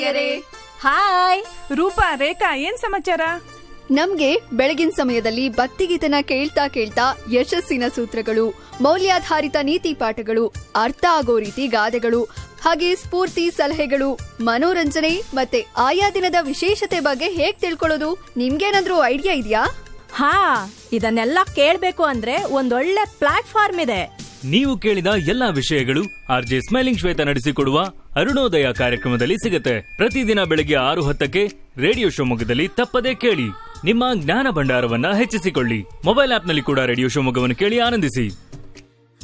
hi Roopa ರೇಖಾ ಏನ್ ಸಮಾಚಾರ ನಮ್ಗೆ ಬೆಳಗಿನ ಸಮಯದಲ್ಲಿ ಭಕ್ತಿಗೀತನ ಕೇಳ್ತಾ ಕೇಳ್ತಾ ಯಶಸ್ಸಿನ ಸೂತ್ರಗಳು ಮೌಲ್ಯಾಧಾರಿತ ನೀತಿ ಪಾಠಗಳು ಅರ್ಥ ಆಗೋ ರೀತಿ ಗಾದೆಗಳು ಹಾಗೆ ಸ್ಫೂರ್ತಿ ಸಲಹೆಗಳು ಮನೋರಂಜನೆ ಮತ್ತೆ ಆಯಾ ದಿನದ ವಿಶೇಷತೆ ಬಗ್ಗೆ ಹೇಗ್ ತಿಳ್ಕೊಳ್ಳೋದು ನಿಮ್ಗೇನಾದ್ರೂ ಐಡಿಯಾ ಇದೆಯಾ ಹಾ ಇದನ್ನೆಲ್ಲ ಕೇಳ್ಬೇಕು ಅಂದ್ರೆ ಒಂದೊಳ್ಳೆ ಪ್ಲಾಟ್ಫಾರ್ಮ್ ಇದೆ ನೀವು ಕೇಳಿದ ಎಲ್ಲಾ ವಿಷಯಗಳು ಆರ್ ಜೆ ಸ್ಮೈಲಿಂಗ್ ಶ್ವೇತ ನಡೆಸಿಕೊಡುವ ಅರುಣೋದಯ ಕಾರ್ಯಕ್ರಮದಲ್ಲಿ ಸಿಗುತ್ತೆ ಪ್ರತಿದಿನ ಬೆಳಗ್ಗೆ ಆರು ಹತ್ತಕ್ಕೆ ರೇಡಿಯೋ ಶಿವಮೊಗ್ಗದಲ್ಲಿ ತಪ್ಪದೇ ಕೇಳಿ ನಿಮ್ಮ ಜ್ಞಾನ ಭಂಡಾರವನ್ನ ಹೆಚ್ಚಿಸಿಕೊಳ್ಳಿ ಮೊಬೈಲ್ ಆಪ್ನಲ್ಲಿ ಕೂಡ ರೇಡಿಯೋ ಶಿವಮೊಗ್ಗವನ್ನು ಕೇಳಿ ಆನಂದಿಸಿ